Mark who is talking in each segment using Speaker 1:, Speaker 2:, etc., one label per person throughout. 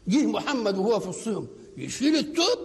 Speaker 1: جه محمد وهو في الصيام يشيل التوب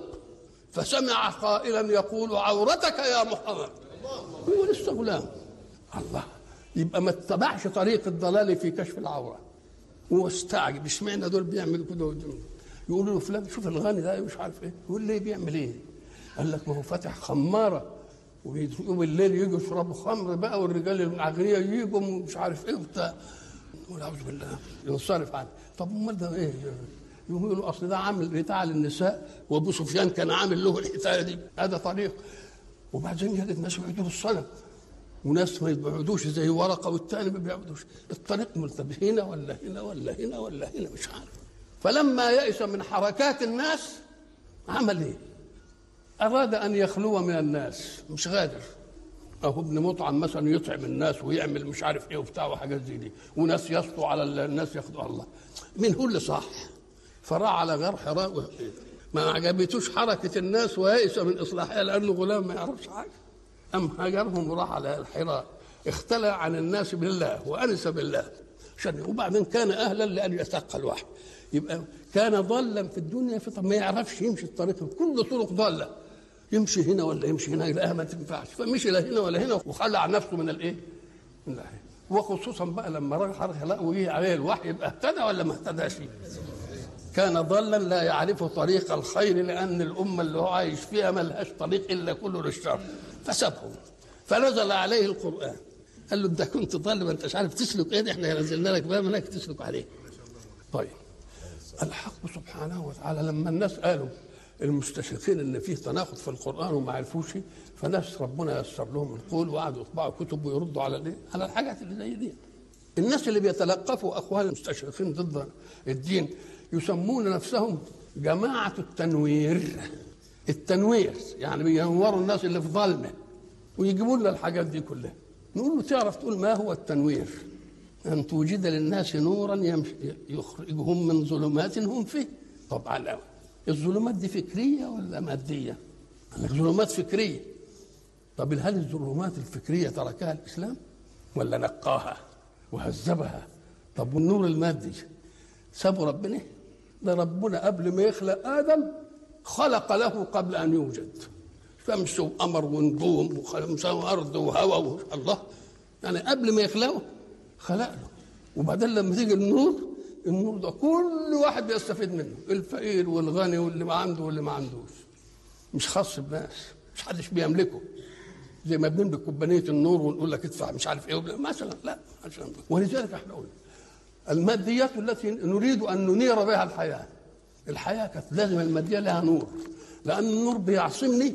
Speaker 1: فسمع قائلا يقول عورتك يا محمد هو لسه غلام الله يبقى ما اتبعش طريق الضلال في كشف العوره هو استعجب اشمعنى دول بيعملوا كده يقولوا له فلان شوف الغني ده مش عارف ايه يقول ليه بيعمل ايه قال لك ما هو فاتح خماره ويوم الليل يجوا يشربوا خمر بقى والرجال الاغنياء يجوا مش عارف ايه وبتاع نقول اعوذ بالله ينصرف عنه طب امال ده ايه يقوم يقولوا اصل ده عامل بتاع للنساء وابو سفيان كان عامل له الحكايه دي هذا طريق وبعدين يجد ناس يعيدوا الصلاه وناس ما يبعدوش زي ورقه والثاني ما بيعبدوش الطريق ملتبس هنا ولا هنا ولا هنا ولا هنا مش عارف فلما يئس من حركات الناس عمل ايه؟ اراد ان يخلو من الناس مش غادر اهو ابن مطعم مثلا يطعم الناس ويعمل مش عارف ايه وبتاع وحاجات زي دي وناس يسطوا على الناس ياخدوا الله مين هو اللي صح؟ فراح على غار حراء ما عجبتوش حركه الناس ويئس من اصلاحها لانه غلام ما يعرفش حاجه أم هاجرهم وراح على الحراء اختلى عن الناس بالله وأنس بالله عشان وبعدين كان أهلا لأن يتلقى الوحي يبقى كان ضالا في الدنيا في ما يعرفش يمشي الطريق كل طرق ضالة يمشي هنا ولا يمشي هنا يلاقيها ما تنفعش فمشي لا هنا ولا هنا وخلع نفسه من الايه؟ من الحين وخصوصا بقى لما راح حرق وجه عليه الوحي يبقى اهتدى ولا ما اهتداش كان ضالا لا يعرف طريق الخير لان الامه اللي هو عايش فيها ما لهاش طريق الا كله للشر فسابهم فنزل عليه القران قال له انت كنت ضال ما انتش عارف تسلك ايه احنا نزلنا لك بقى منك تسلك عليه طيب الحق سبحانه وتعالى لما الناس قالوا المستشرقين ان فيه تناقض في القران وما عرفوش فناس ربنا يسر لهم القول وقعدوا يطبعوا كتب ويردوا على الايه؟ على الحاجات اللي زي دي. الناس اللي بيتلقفوا اقوال المستشرقين ضد الدين يسمون نفسهم جماعه التنوير. التنوير يعني بينوروا الناس اللي في ظلمه ويجيبوا لنا الحاجات دي كلها. نقول له تعرف تقول ما هو التنوير؟ أن توجد للناس نورا يمشي يخرجهم من ظلمات هم فيه. طبعا الظلمات دي فكريه ولا ماديه؟ قال لك ظلمات فكريه. طب هل الظلمات الفكريه تركها الاسلام؟ ولا نقاها وهذبها؟ طب والنور المادي سابوا ربنا؟ ده ربنا قبل ما يخلق ادم خلق له قبل ان يوجد. شمس وقمر ونجوم وخمسة وارض وهواء الله يعني قبل ما يخلقه خلق له وبعدين لما تيجي النور النور ده كل واحد بيستفيد منه الفقير والغني واللي ما عنده واللي ما عندوش مش خاص بناس مش حدش بيملكه زي ما بنملك كوبانيه النور ونقول لك ادفع مش عارف ايه مثلا لا عشان ولذلك احنا قلنا الماديات التي نريد ان ننير بها الحياه الحياه كانت لازم الماديه لها نور لان النور بيعصمني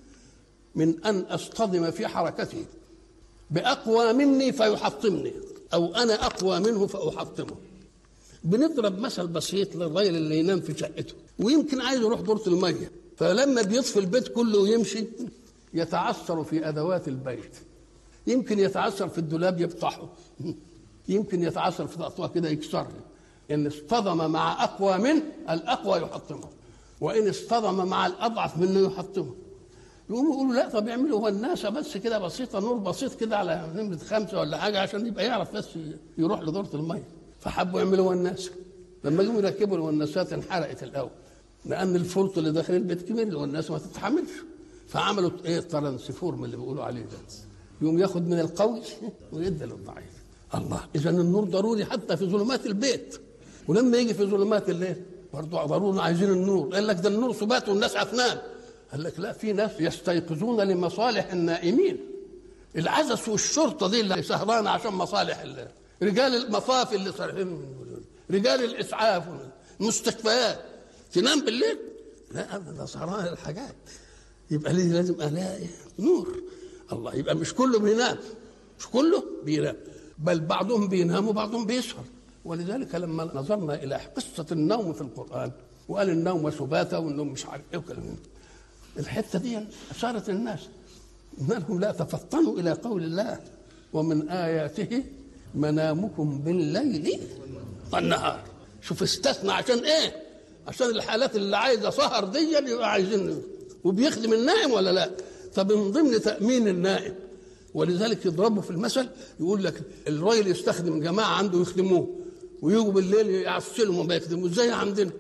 Speaker 1: من ان اصطدم في حركته باقوى مني فيحطمني او انا اقوى منه فاحطمه بنضرب مثل بسيط للراجل اللي ينام في شقته ويمكن عايز يروح دورة المية فلما بيطفي البيت كله ويمشي يتعثر في أدوات البيت يمكن يتعثر في الدولاب يفتحه يمكن يتعثر في تقطوع كده يكسرها إن اصطدم مع أقوى منه الأقوى يحطمه وإن اصطدم مع الأضعف منه يحطمه يقوموا يقولوا لا طب يعملوا هو الناس بس كده بسيطه نور بسيط كده على نمره خمسه ولا حاجه عشان يبقى يعرف بس يروح لدوره الميه فحبوا يعملوا وناس لما جم يركبوا الوناسات انحرقت الاول لان الفرط اللي داخل البيت كبير الوناس ما تتحملش فعملوا ايه ترانسفورم اللي بيقولوا عليه ده يقوم ياخد من القوي ويدي للضعيف الله اذا النور ضروري حتى في ظلمات البيت ولما يجي في ظلمات الليل برضه ضروري عايزين النور قال لك ده النور سبات والناس هتنام قال لك لا في ناس يستيقظون لمصالح النائمين العزس والشرطه دي اللي سهرانه عشان مصالح الله رجال المصافي اللي صارفين رجال الاسعاف المستشفيات تنام بالليل لا ابدا سهران الحاجات يبقى ليه لازم الاقي نور الله يبقى مش كله بينام مش كله بينام بل بعضهم بينام وبعضهم بيسهر ولذلك لما نظرنا الى قصه النوم في القران وقال النوم سباتا والنوم مش عارف ايه وكلام الحته دي اثارت الناس انهم لا تفطنوا الى قول الله ومن اياته منامكم بالليل والنهار شوف استثنى عشان ايه عشان الحالات اللي عايزه سهر دي يبقى عايزين وبيخدم النائم ولا لا طب من ضمن تامين النائم ولذلك يضربوا في المثل يقول لك الراجل يستخدم جماعه عنده يخدموه ويجوا بالليل يعسلهم وما يخدموا ازاي عندنا